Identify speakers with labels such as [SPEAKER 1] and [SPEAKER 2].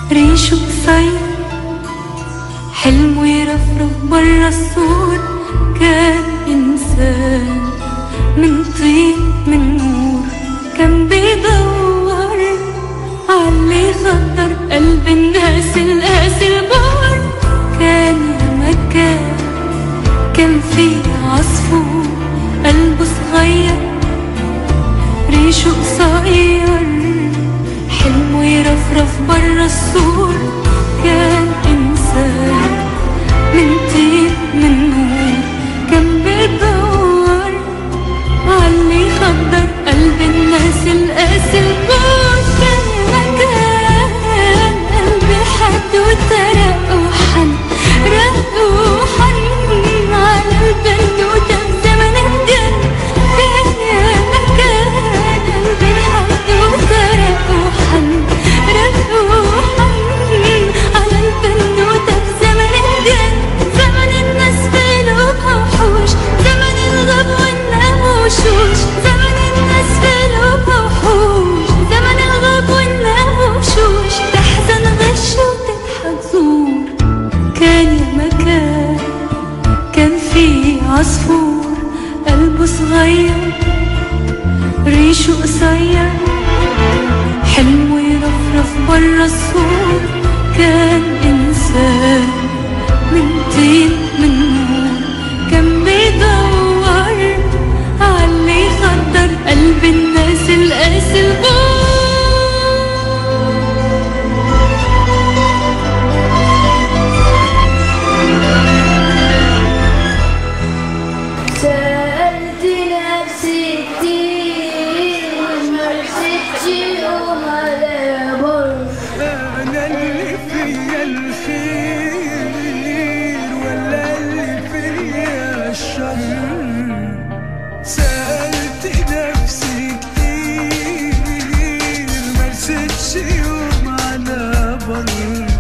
[SPEAKER 1] ريشه قصير حلمه يرفرف برا السور كان إنسان من طين من نور كان بيدور عاللي خطر قلب الناس القاسي البار كان يا مكان كان في عصفور قلبه صغير ريشه قصير حلمه يرفرف برا السور كان إنسان من طين من نور كان بيدور عاللي خضر قلب الناس القاسي البار كان مكان قلبي حد وترق وحن رق وحن على البنوتة بزمن الجن كان يا مكان قلبي حد وترق وحن رق وحن على البنوتة بزمن الجن زمن الناس في قلوبها وحوش زمن الغب والنام وشوش زمن الناس في قلوبها وحوش زمن الغب والنام وشوش تحزن غش وتضحك زور كان يا مكان كان في عصفور قلبه صغير ريشه قصير حلمه يرفرف برا السور كان إنسان من طين من نور كان بيدور عاللي يخدر قلب الناس القاسي البار
[SPEAKER 2] سألت نفسي كتير مرستش يوم على بر
[SPEAKER 3] انا اللي فيا الخير ولا اللي فيا الشر سألت نفسي كتير مرستش يوم على بر